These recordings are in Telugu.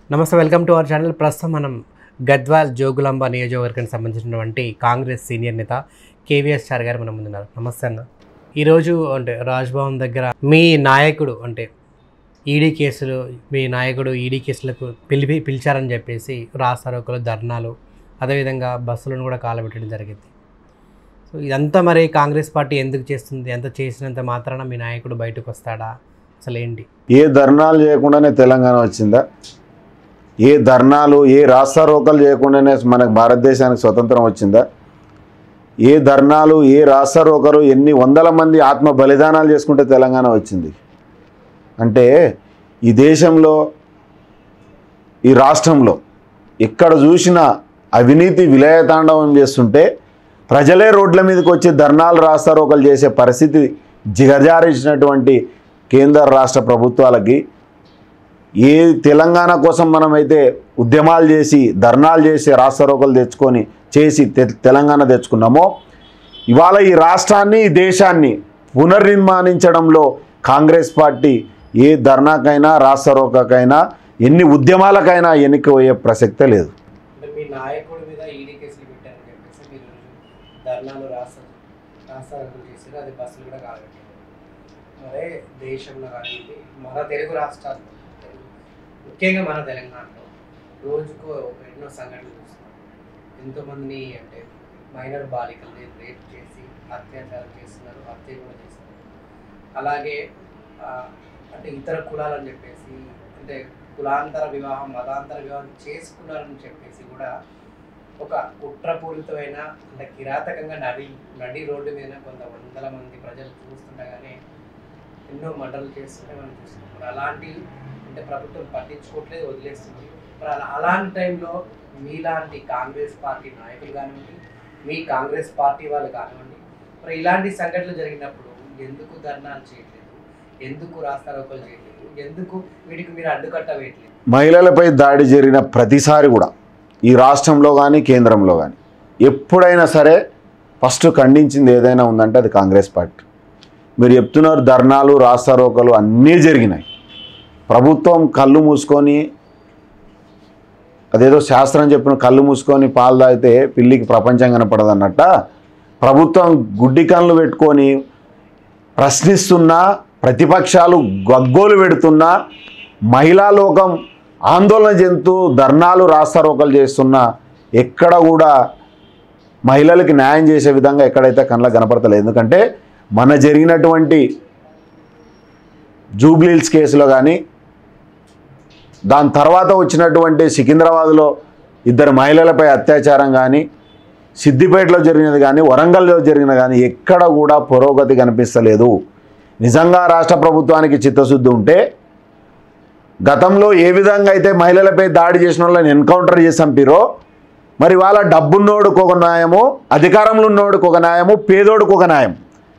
నమస్తే వెల్కమ్ టు అవర్ ఛానల్ ప్రస్తుతం మనం గద్వాల్ జోగులాంబ నియోజకవర్గానికి సంబంధించినటువంటి కాంగ్రెస్ సీనియర్ నేత కేవీఎస్ చార్ గారు మన ముందున్నారు నమస్తే అన్న ఈరోజు అంటే రాజ్భవన్ దగ్గర మీ నాయకుడు అంటే ఈడీ కేసులు మీ నాయకుడు ఈడీ కేసులకు పిలిపి పిలిచారని చెప్పేసి రాస్తారోకలు ధర్నాలు అదేవిధంగా బస్సులను కూడా కాలబెట్టడం జరిగింది సో ఇదంతా మరి కాంగ్రెస్ పార్టీ ఎందుకు చేస్తుంది ఎంత చేసినంత మాత్రాన మీ నాయకుడు బయటకు వస్తాడా అసలు ఏంటి ఏ ధర్నాలు చేయకుండానే తెలంగాణ వచ్చిందా ఏ ధర్నాలు ఏ రాస్తారోకలు చేయకుండానే మనకు భారతదేశానికి స్వతంత్రం వచ్చిందా ఏ ధర్నాలు ఏ రాస్తారోకలు ఎన్ని వందల మంది ఆత్మ బలిదానాలు చేసుకుంటే తెలంగాణ వచ్చింది అంటే ఈ దేశంలో ఈ రాష్ట్రంలో ఎక్కడ చూసినా అవినీతి విలయతాండవం చేస్తుంటే ప్రజలే రోడ్ల మీదకి వచ్చి ధర్నాలు రాస్తారోకలు చేసే పరిస్థితి జిగజారించినటువంటి కేంద్ర రాష్ట్ర ప్రభుత్వాలకి ఏ తెలంగాణ కోసం మనమైతే ఉద్యమాలు చేసి ధర్నాలు చేసి రాస్తారోకలు తెచ్చుకొని చేసి తె- తెలంగాణ తెచ్చుకున్నామో ఇవాళ ఈ రాష్ట్రాన్ని ఈ దేశాన్ని పునర్నిర్మాణించడంలో కాంగ్రెస్ పార్టీ ఏ ధర్నాకైనా రాస్తారోకకైనా ఎన్ని ఉద్యమాలకైనా ఎన్నికపోయే ప్రసక్తే లేదు అంటే మీ నాయకుడి మీద ఈడీ కేసులు పెట్టారని చెప్పేసి మీరు ధర్నాలు రాస్తారు రాస్తారని చేశారు అది బస్సులు కూడా కాలబెట్టారు మరే దేశంలో కానివ్వండి మన తెలుగు రాష్ట్రాల్లో తెలుగు- ముఖ్యంగా మన తెలంగాణలో రోజుకు ఎన్నో సంఘటనలు చూస్తున్నాం ఎంతోమందిని అంటే మైనర్ బాలికల్ని రేప్ చేసి అత్యాచారం చేస్తున్నారు హత్య కూడా చేస్తున్నారు అలాగే ఆ, అంటే ఇతర కులాలని చెప్పేసి అంటే కులాంతర వివాహం మతాంతర వివాహం చేసుకున్నారని చెప్పేసి కూడా ఒక కుట్రపూరితమైన అంటే కిరాతకంగా నడి నడి రోడ్డు మీద కొంత వందల మంది ప్రజలు చూస్తుండగానే ఎన్నో మర్డర్లు చేస్తుంటే మనం చూస్తున్నాం మరి అలాంటి అంటే ప్రభుత్వం పట్టించుకోవట్లేదు వదిలేస్తుంది మరి అలా అలాంటి టైంలో మీలాంటి కాంగ్రెస్ పార్టీ నాయకులు కానివ్వండి మీ కాంగ్రెస్ పార్టీ వాళ్ళు కానివ్వండి మరి ఇలాంటి సంఘటనలు జరిగినప్పుడు ఎందుకు ధర్నాలు చేయట్లేదు ఎందుకు రాస్తారోకలు చేయట్లేదు ఎందుకు వీటికి మీరు అడ్డుకట్ట వేయట్లేదు మహిళలపై దాడి జరిగిన ప్రతిసారి కూడా ఈ రాష్ట్రంలో కానీ కేంద్రంలో కానీ ఎప్పుడైనా సరే ఫస్ట్ ఖండించింది ఏదైనా ఉందంటే అది కాంగ్రెస్ పార్టీ మీరు చెప్తున్నారు ధర్నాలు రాస్తారోకలు అన్నీ జరిగినాయి ప్రభుత్వం కళ్ళు మూసుకొని అదేదో శాస్త్రం చెప్పిన కళ్ళు మూసుకొని పాలు తాగితే పిల్లికి ప్రపంచం కనపడదన్నట్ట ప్రభుత్వం గుడ్డి కళ్ళు పెట్టుకొని ప్రశ్నిస్తున్నా ప్రతిపక్షాలు గగ్గోలు పెడుతున్నా మహిళా లోకం ఆందోళన చెందుతూ ధర్నాలు రాస్తారోకలు చేస్తున్నా ఎక్కడ కూడా మహిళలకి న్యాయం చేసే విధంగా ఎక్కడైతే కళ్ళ కనపడతలేదు ఎందుకంటే మన జరిగినటువంటి జూబ్లీల్స్ కేసులో కానీ దాని తర్వాత వచ్చినటువంటి సికింద్రాబాద్లో ఇద్దరు మహిళలపై అత్యాచారం కానీ సిద్దిపేటలో జరిగినది కానీ వరంగల్లో జరిగిన కానీ ఎక్కడ కూడా పురోగతి కనిపిస్తలేదు నిజంగా రాష్ట్ర ప్రభుత్వానికి చిత్తశుద్ధి ఉంటే గతంలో ఏ విధంగా అయితే మహిళలపై దాడి చేసిన వాళ్ళని ఎన్కౌంటర్ చేసి చంపిరో మరి వాళ్ళ డబ్బున్నోడికి ఒక న్యాయము అధికారంలో ఉన్నోడికి ఒక న్యాయము పేదోడికి ఒక న్యాయం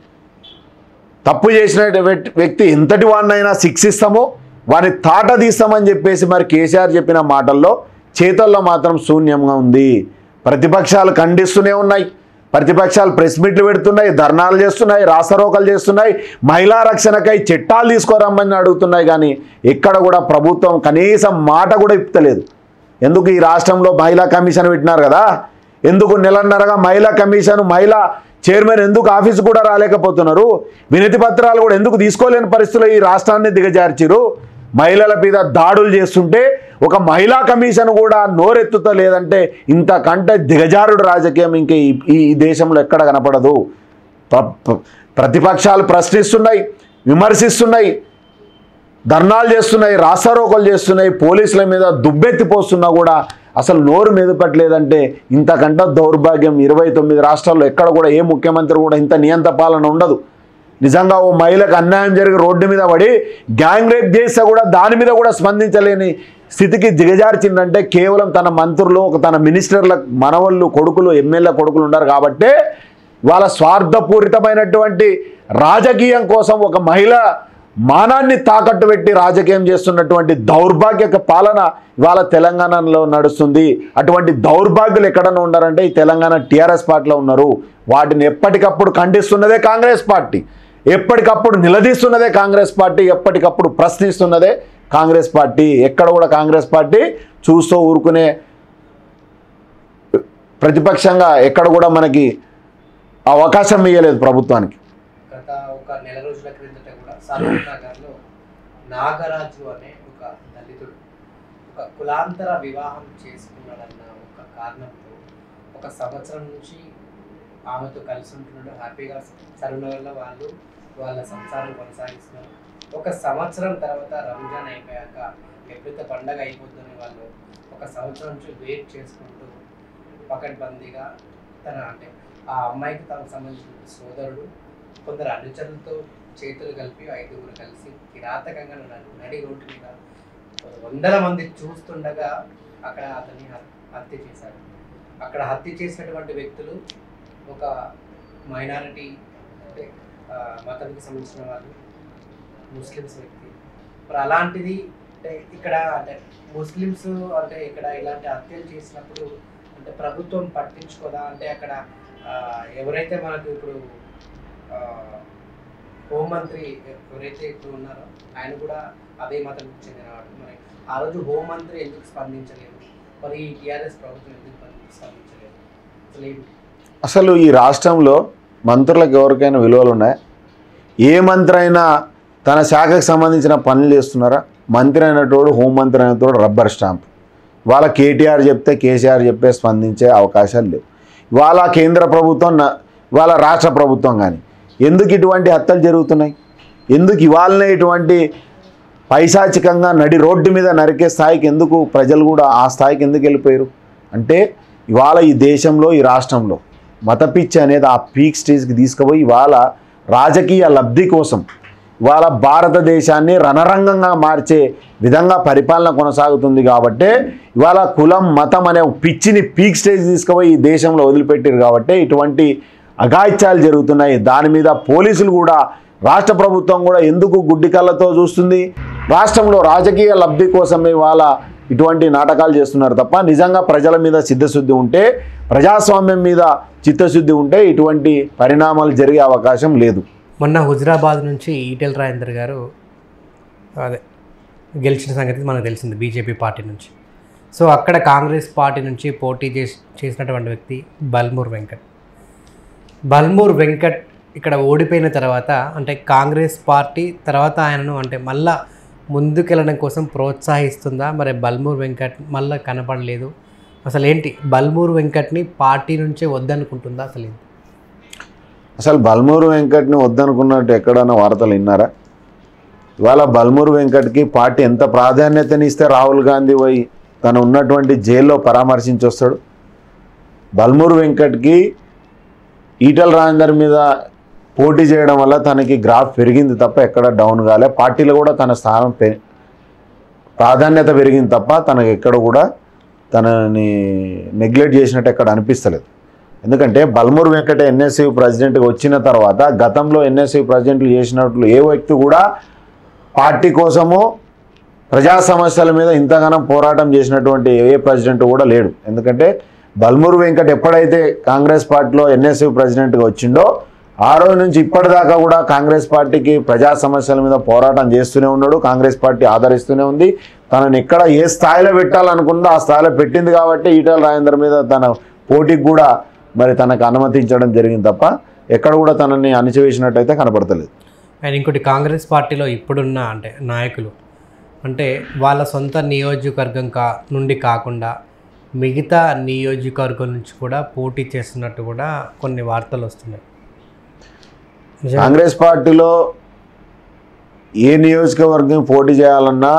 తప్పు చేసిన వ్యక్తి- వ్యక్తి ఎంతటి వాడినైనా శిక్షిస్తామో వాని తాట తీస్తామని చెప్పేసి మరి కేసీఆర్ చెప్పిన మాటల్లో చేతల్లో మాత్రం శూన్యంగా ఉంది ప్రతిపక్షాలు ఖండిస్తూనే ఉన్నాయి ప్రతిపక్షాలు ప్రెస్ మీట్లు పెడుతున్నాయి ధర్నాలు చేస్తున్నాయి రాస్తారోకలు చేస్తున్నాయి మహిళా రక్షణకై చట్టాలు తీసుకురమ్మని అడుగుతున్నాయి కానీ ఎక్కడ కూడా ప్రభుత్వం కనీసం మాట కూడా ఇప్పలేదు ఎందుకు ఈ రాష్ట్రంలో మహిళా కమిషన్ పెట్టినారు కదా ఎందుకు నెలన్నరగా మహిళా కమిషన్ మహిళా చైర్మన్ ఎందుకు ఆఫీసు కూడా రాలేకపోతున్నారు వినతి పత్రాలు కూడా ఎందుకు తీసుకోలేని పరిస్థితుల్లో ఈ రాష్ట్రాన్ని దిగజార్చిరు మహిళల మీద దాడులు చేస్తుంటే ఒక మహిళా కమిషన్ కూడా నోరెత్తుత లేదంటే ఇంతకంటే దిగజారుడు రాజకీయం ఇంక ఈ ఈ దేశంలో ఎక్కడ కనపడదు ప్ర- ప్ర- ప్రతిపక్షాలు ప్రశ్నిస్తున్నాయి విమర్శిస్తున్నాయి ధర్నాలు చేస్తున్నాయి రాస్తారోకలు చేస్తున్నాయి పోలీసుల మీద దుబ్బెత్తిపోస్తున్నా కూడా అసలు నోరు మెదపట్లేదంటే ఇంతకంటే దౌర్భాగ్యం ఇరవై తొమ్మిది రాష్ట్రాల్లో ఎక్కడ కూడా ఏ ముఖ్యమంత్రి కూడా ఇంత నియంత పాలన ఉండదు నిజంగా ఓ మహిళకు అన్యాయం జరిగి రోడ్డు మీద పడి గ్యాంగ్ రేప్ చేస్తే కూడా దాని మీద కూడా స్పందించలేని స్థితికి దిగజార్చిందంటే కేవలం తన మంత్రులు ఒక తన మినిస్టర్ల మనవళ్ళు కొడుకులు ఎమ్మెల్యే కొడుకులు ఉన్నారు కాబట్టే వాళ్ళ స్వార్థపూరితమైనటువంటి రాజకీయం కోసం ఒక మహిళ మానాన్ని తాకట్టు పెట్టి రాజకీయం చేస్తున్నటువంటి దౌర్భాగ్యక పాలన ఇవాళ తెలంగాణలో నడుస్తుంది అటువంటి దౌర్భాగ్యులు ఎక్కడన్నా ఉన్నారంటే ఈ తెలంగాణ టీఆర్ఎస్ పార్టీలో ఉన్నారు వాటిని ఎప్పటికప్పుడు ఖండిస్తున్నదే కాంగ్రెస్ పార్టీ ఎప్పటికప్పుడు నిలదీస్తున్నదే కాంగ్రెస్ పార్టీ ఎప్పటికప్పుడు ప్రశ్నిస్తున్నదే కాంగ్రెస్ పార్టీ ఎక్కడ కూడా కాంగ్రెస్ పార్టీ చూస్తూ ఊరుకునే ప్రతిపక్షంగా ఎక్కడ కూడా మనకి అవకాశం ఇవ్వలేదు ప్రభుత్వానికి గత ఒక నెల రోజుల క్రిందట కూడా సరూర్ నగర్లో నాగరాజు అనే ఒక దళితుడు ఒక కులాంతర వివాహం చేసుకున్నాడన్న ఒక కారణంతో ఒక సంవత్సరం నుంచి ఆమెతో కలిసి ఉంటున్నాడు హ్యాపీగా సరూర్ నగర్లో వాళ్ళు వాళ్ళ సంసారం కొనసాగిస్తున్నారు ఒక సంవత్సరం తర్వాత రంజాన్ అయిపోయాక ఎప్పుడైతే పండగ అయిపోతుందని వాళ్ళు ఒక సంవత్సరం నుంచి వెయిట్ చేసుకుంటూ పకడ్బందీగా తన అంటే ఆ అమ్మాయికి తనకు సంబంధించిన సోదరుడు కొందరు అనుచరులతో చేతులు కలిపి ఐదుగురు కలిసి కిరాతకంగా నడి- నడి రోడ్డు మీద కొన్ని వందల మంది చూస్తుండగా అక్కడ అతన్ని హత్- హత్య చేశారు అక్కడ హత్య చేసినటువంటి వ్యక్తులు ఒక మైనారిటీ అంటే ఆ, మతానికి సంబంధించిన వాళ్ళు ముస్లిమ్స్ వ్యక్తి మరి అలాంటిది అంటే ఇక్కడ అంటే ముస్లిమ్స్ అంటే ఇక్కడ ఇలాంటి హత్యలు చేసినప్పుడు అంటే ప్రభుత్వం పట్టించుకోదా అంటే అక్కడ ఆ, ఎవరైతే మనకు ఇప్పుడు ఆ, హోంమంత్రి ఎవరైతే ఇప్పుడు ఉన్నారో ఆయన కూడా అదే మతం చెందినవాడు మరి ఆ రోజు హోంమంత్రి ఎందుకు స్పందించలేదు మరి ఈ టీఆర్ఎస్ ప్రభుత్వం ఎందుకు స్పందించలేదు అసలు ఏంటి అసలు ఈ రాష్ట్రంలో మంత్రులకు ఎవరికైనా విలువలు ఉన్నాయా ఏ మంత్రి అయినా తన శాఖకు సంబంధించిన పనులు చేస్తున్నారా మంత్రి అయినటోడు హోంమంత్రి అయినతోడు రబ్బర్ స్టాంప్ వాళ్ళ కేటీఆర్ చెప్తే కేసీఆర్ చెప్పే స్పందించే అవకాశాలు లేవు వాళ్ళ కేంద్ర ప్రభుత్వం న- వాళ్ళ రాష్ట్ర ప్రభుత్వం కానీ ఎందుకు ఇటువంటి హత్యలు జరుగుతున్నాయి ఎందుకు ఇవాళనే ఇటువంటి పైశాచికంగా నడి రోడ్డు మీద నరికే స్థాయికి ఎందుకు ప్రజలు కూడా ఆ స్థాయికి ఎందుకు వెళ్ళిపోయారు అంటే ఇవాళ ఈ దేశంలో ఈ రాష్ట్రంలో మత పిచ్చి అనేది ఆ పీక్ స్టేజ్కి తీసుకుపోయి ఇవాళ రాజకీయ లబ్ధి కోసం ఇవాళ భారతదేశాన్ని రణరంగంగా మార్చే విధంగా పరిపాలన కొనసాగుతుంది కాబట్టే ఇవాళ కులం మతం అనే పిచ్చిని పీక్ స్టేజ్ తీసుకుపోయి ఈ దేశంలో వదిలిపెట్టారు కాబట్టి ఇటువంటి అఘాయిత్యాలు జరుగుతున్నాయి దాని మీద పోలీసులు కూడా రాష్ట్ర ప్రభుత్వం కూడా ఎందుకు గుడ్డి కళ్ళతో చూస్తుంది రాష్ట్రంలో రాజకీయ లబ్ధి కోసమే ఇవాళ ఇటువంటి నాటకాలు చేస్తున్నారు తప్ప నిజంగా ప్రజల మీద సిద్ధశుద్ధి ఉంటే ప్రజాస్వామ్యం మీద చిత్తశుద్ధి ఉంటే ఇటువంటి పరిణామాలు జరిగే అవకాశం లేదు మొన్న హుజరాబాద్ నుంచి ఈటెల్ రాజేందర్ గారు అదే గెలిచిన సంగతి మనకు తెలిసింది బీజేపీ పార్టీ నుంచి సో అక్కడ కాంగ్రెస్ పార్టీ నుంచి పోటీ చేసి చేసినటువంటి వ్యక్తి బల్మూర్ వెంకట్ బల్మూర్ వెంకట్ ఇక్కడ ఓడిపోయిన తర్వాత అంటే కాంగ్రెస్ పార్టీ తర్వాత ఆయనను అంటే మళ్ళా ముందుకెళ్ళడం కోసం ప్రోత్సహిస్తుందా మరి బల్మూర్ వెంకట్ మళ్ళా కనపడలేదు అసలు ఏంటి బల్మూర్ వెంకట్ని పార్టీ నుంచే వద్దనుకుంటుందా అసలు ఏంటి అసలు బల్మూరు వెంకట్ని వద్దనుకున్నట్టు ఎక్కడన్నా వార్తలు విన్నారా ఇవాళ బల్మూరు వెంకట్కి పార్టీ ఎంత ప్రాధాన్యతని ఇస్తే రాహుల్ గాంధీ పోయి తను ఉన్నటువంటి జైల్లో పరామర్శించి వస్తాడు బల్మూరు వెంకట్కి ఈటల రాజేందర్ మీద పోటీ చేయడం వల్ల తనకి గ్రాఫ్ పెరిగింది తప్ప ఎక్కడ డౌన్ కాలే పార్టీలో కూడా తన స్థానం పె ప్రాధాన్యత పెరిగింది తప్ప తనకి ఎక్కడ కూడా తనని నెగ్లెక్ట్ చేసినట్టు ఎక్కడ అనిపిస్తలేదు ఎందుకంటే బల్మూరు వెంకట ఎన్ఎస్యూ ప్రెసిడెంట్గా వచ్చిన తర్వాత గతంలో ఎన్ఎస్యూ ప్రెసిడెంట్లు చేసినట్లు ఏ వ్యక్తి కూడా పార్టీ కోసము ప్రజా సమస్యల మీద ఇంతగానం పోరాటం చేసినటువంటి ఏ ప్రెసిడెంట్ కూడా లేడు ఎందుకంటే బల్మూరు వెంకట్ ఎప్పుడైతే కాంగ్రెస్ పార్టీలో ఎన్ఎస్యూ ప్రెసిడెంట్గా వచ్చిండో ఆ రోజు నుంచి ఇప్పటిదాకా కూడా కాంగ్రెస్ పార్టీకి ప్రజా సమస్యల మీద పోరాటం చేస్తూనే ఉన్నాడు కాంగ్రెస్ పార్టీ ఆదరిస్తూనే ఉంది తనని ఎక్కడ ఏ స్థాయిలో పెట్టాలనుకుందో ఆ స్థాయిలో పెట్టింది కాబట్టి ఈటల రాజేందర్ మీద తన పోటీకి కూడా మరి తనకు అనుమతించడం జరిగింది తప్ప ఎక్కడ కూడా తనని అణిచివేసినట్టయితే కనపడతలేదు అండ్ ఇంకోటి కాంగ్రెస్ పార్టీలో ఇప్పుడున్న అంటే నాయకులు అంటే వాళ్ళ సొంత నియోజకవర్గం కా నుండి కాకుండా మిగతా నియోజకవర్గం నుంచి కూడా పోటీ చేస్తున్నట్టు కూడా కొన్ని వార్తలు వస్తున్నాయి నిజమే. కాంగ్రెస్ పార్టీలో ఏ నియోజకవర్గం పోటీ చేయాలన్నా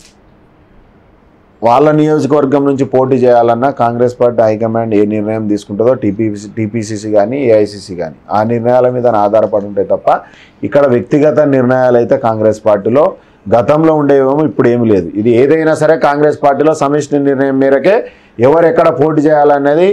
వాళ్ళ నియోజకవర్గం నుంచి పోటీ చేయాలన్నా కాంగ్రెస్ పార్టీ హైకమాండ్ ఏ నిర్ణయం తీసుకుంటుందో టీపీసీ టీపీసీసీ కానీ ఏఐసీసీ కానీ ఆ నిర్ణయాల మీద ఆధారపడి ఉంటాయి తప్ప ఇక్కడ వ్యక్తిగత నిర్ణయాలు అయితే కాంగ్రెస్ పార్టీలో గతంలో ఉండేవేమో ఇప్పుడు ఏమీ లేదు ఇది ఏదైనా సరే కాంగ్రెస్ పార్టీలో సమిష్టి నిర్ణయం మేరకే ఎవరు ఎక్కడ పోటీ చేయాలనేది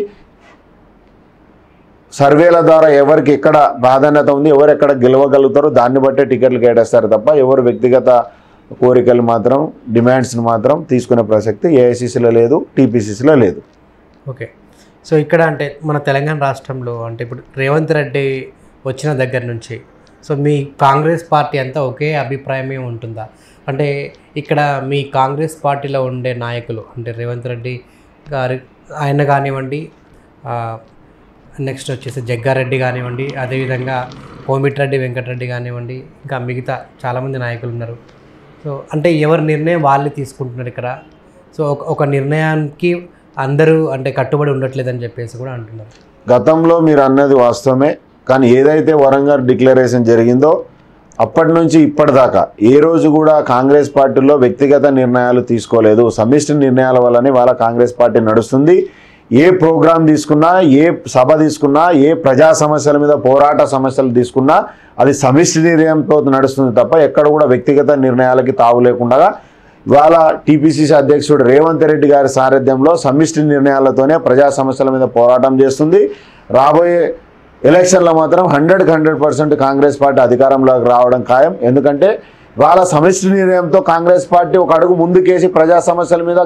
సర్వేల ద్వారా ఎవరికి ఎక్కడ ప్రాధాన్యత ఉంది ఎవరు ఎక్కడ గెలవగలుగుతారో దాన్ని బట్టే టికెట్లు కేటాయిస్తారు తప్ప ఎవరు వ్యక్తిగత కోరికలు మాత్రం డిమాండ్స్ని మాత్రం తీసుకునే ప్రసక్తి ఏఐసీసీలో లేదు టీపీసీసీలో లేదు ఓకే సో ఇక్కడ అంటే మన తెలంగాణ రాష్ట్రంలో అంటే ఇప్పుడు రేవంత్ రెడ్డి వచ్చిన దగ్గర నుంచి సో మీ కాంగ్రెస్ పార్టీ అంతా ఒకే అభిప్రాయమే ఉంటుందా అంటే ఇక్కడ మీ కాంగ్రెస్ పార్టీలో ఉండే నాయకులు అంటే రేవంత్ రెడ్డి గారి ఆయన కానివ్వండి ఆ, నెక్స్ట్ వచ్చేసి జగ్గారెడ్డి కానివ్వండి అదేవిధంగా కోమిటిరెడ్డి వెంకటరెడ్డి కానివ్వండి ఇంకా మిగతా చాలామంది నాయకులు ఉన్నారు సో అంటే ఎవరి నిర్ణయం వాళ్ళు తీసుకుంటున్నారు ఇక్కడ సో ఒక ఒక నిర్ణయానికి అందరూ అంటే కట్టుబడి ఉండట్లేదని చెప్పేసి కూడా అంటున్నారు గతంలో మీరు అన్నది వాస్తవమే కానీ ఏదైతే వరంగల్ డిక్లరేషన్ జరిగిందో అప్పటి నుంచి ఇప్పటిదాకా ఏ రోజు కూడా కాంగ్రెస్ పార్టీలో వ్యక్తిగత నిర్ణయాలు తీసుకోలేదు సమిష్టి నిర్ణయాల వల్లనే వాళ్ళ కాంగ్రెస్ పార్టీ నడుస్తుంది ఏ ప్రోగ్రాం తీసుకున్నా ఏ సభ తీసుకున్నా ఏ ప్రజా సమస్యల మీద పోరాట సమస్యలు తీసుకున్నా అది సమిష్టి నిర్ణయంతో నడుస్తుంది తప్ప ఎక్కడ కూడా వ్యక్తిగత నిర్ణయాలకి తావు లేకుండా ఇవాళ టీపీసీసీ అధ్యక్షుడు రేవంత్ రెడ్డి గారి సారథ్యంలో సమిష్టి నిర్ణయాలతోనే ప్రజా సమస్యల మీద పోరాటం చేస్తుంది రాబోయే ఎలక్షన్లో మాత్రం హండ్రెడ్కి హండ్రెడ్ పర్సెంట్ కాంగ్రెస్ పార్టీ అధికారంలోకి రావడం ఖాయం ఎందుకంటే వాళ్ళ సమిష్టి నిర్ణయంతో కాంగ్రెస్ పార్టీ ఒక అడుగు ముందుకేసి ప్రజా సమస్యల మీద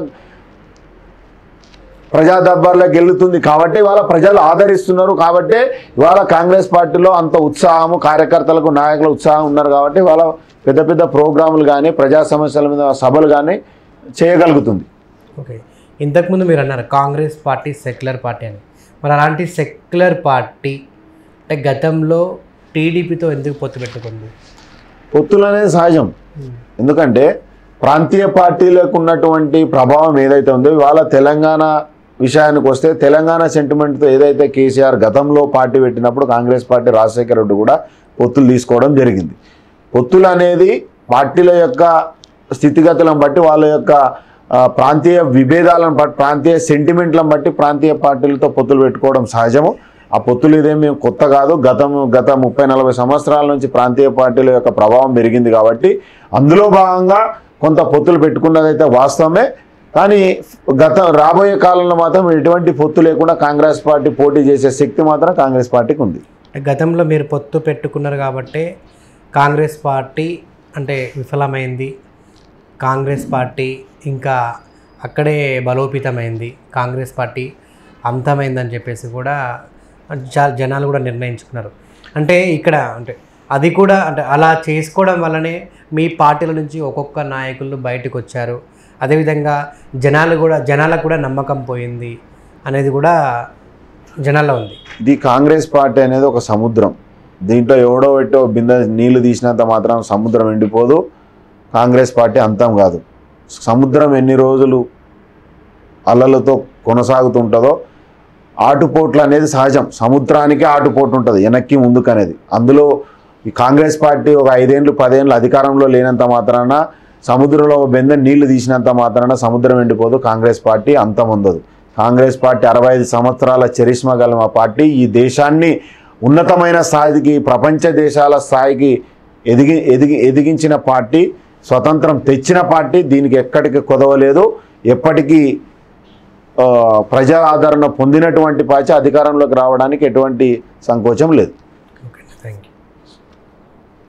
ప్రజా దర్బార్లోకి వెళ్తుంది కాబట్టి ఇవాళ ప్రజలు ఆదరిస్తున్నారు కాబట్టి ఇవాళ కాంగ్రెస్ పార్టీలో అంత ఉత్సాహము కార్యకర్తలకు నాయకుల ఉత్సాహం ఉన్నారు కాబట్టి ఇవాళ పెద్ద పెద్ద ప్రోగ్రాములు కానీ ప్రజా సమస్యల మీద సభలు కానీ చేయగలుగుతుంది ఓకే ఇంతకుముందు మీరు అన్నారు కాంగ్రెస్ పార్టీ సెక్యులర్ పార్టీ అని మరి అలాంటి సెక్యులర్ పార్టీ అంటే గతంలో టీడీపీతో ఎందుకు పొత్తు పెట్టుకుంది పొత్తులు అనేది సహజం ఎందుకంటే ప్రాంతీయ పార్టీలకు ఉన్నటువంటి ప్రభావం ఏదైతే ఉందో ఇవాళ తెలంగాణ విషయానికి వస్తే తెలంగాణ సెంటిమెంట్తో ఏదైతే కేసీఆర్ గతంలో పార్టీ పెట్టినప్పుడు కాంగ్రెస్ పార్టీ రాజశేఖర రెడ్డి కూడా పొత్తులు తీసుకోవడం జరిగింది పొత్తులు అనేది పార్టీల యొక్క స్థితిగతులను బట్టి వాళ్ళ యొక్క ఆ, ప్రాంతీయ విభేదాలను బట్టి ప్రాంతీయ సెంటిమెంట్లను బట్టి ప్రాంతీయ పార్టీలతో పొత్తులు పెట్టుకోవడం సహజము ఆ పొత్తులు ఇదేమి కొత్త కాదు గతం గత ముప్పై నలభై సంవత్సరాల నుంచి ప్రాంతీయ పార్టీల యొక్క ప్రభావం పెరిగింది కాబట్టి అందులో భాగంగా కొంత పొత్తులు పెట్టుకున్నదైతే వాస్తవమే కానీ గత రాబోయే కాలంలో మాత్రం ఎటువంటి పొత్తు లేకుండా కాంగ్రెస్ పార్టీ పోటీ చేసే శక్తి మాత్రం కాంగ్రెస్ పార్టీకి ఉంది అంటే గతంలో మీరు పొత్తు పెట్టుకున్నారు కాబట్టి కాంగ్రెస్ పార్టీ అంటే విఫలమైంది కాంగ్రెస్ పార్టీ ఇంకా అక్కడే బలోపేతమైంది కాంగ్రెస్ పార్టీ అంతమైందని చెప్పేసి కూడా జా- జనాలు కూడా నిర్ణయించుకున్నారు అంటే ఇక్కడ అంటే అది కూడా అంటే అలా చేసుకోవడం వల్లనే మీ పార్టీల నుంచి ఒక్కొక్క నాయకులు బయటకు వచ్చారు అదేవిధంగా జనాలు కూడా జనాలకు కూడా నమ్మకం పోయింది అనేది కూడా జనాల్లో ఉంది ఇది కాంగ్రెస్ పార్టీ అనేది ఒక సముద్రం దీంట్లో ఎవడో పెట్టో బిందె నీళ్లు తీసినంత మాత్రం సముద్రం ఎండిపోదు కాంగ్రెస్ పార్టీ అంతం కాదు సముద్రం ఎన్ని రోజులు అలలతో కొనసాగుతుంటుందో ఆటుపోట్లు అనేది సహజం సముద్రానికి ఆటుపోటు ఉంటుంది వెనక్కి ముందుకు అనేది అందులో ఈ కాంగ్రెస్ పార్టీ ఒక ఐదేళ్ళు పదేళ్ళు అధికారంలో లేనంత మాత్రాన సముద్రంలో ఒక బెంద నీళ్లు తీసినంత మాత్రాన సముద్రం ఎండిపోదు కాంగ్రెస్ పార్టీ అంతం ఉండదు కాంగ్రెస్ పార్టీ అరవై ఐదు సంవత్సరాల చరిష్మా గల మా పార్టీ ఈ దేశాన్ని ఉన్నతమైన స్థాయికి ప్రపంచ దేశాల స్థాయికి ఎదిగి ఎదిగి ఎదిగించిన పార్టీ స్వతంత్రం తెచ్చిన పార్టీ దీనికి ఎక్కడికి కొదవలేదు ఎప్పటికీ ఆ, ప్రజా ఆదరణ పొందినటువంటి పార్టీ అధికారంలోకి రావడానికి ఎటువంటి సంకోచం లేదు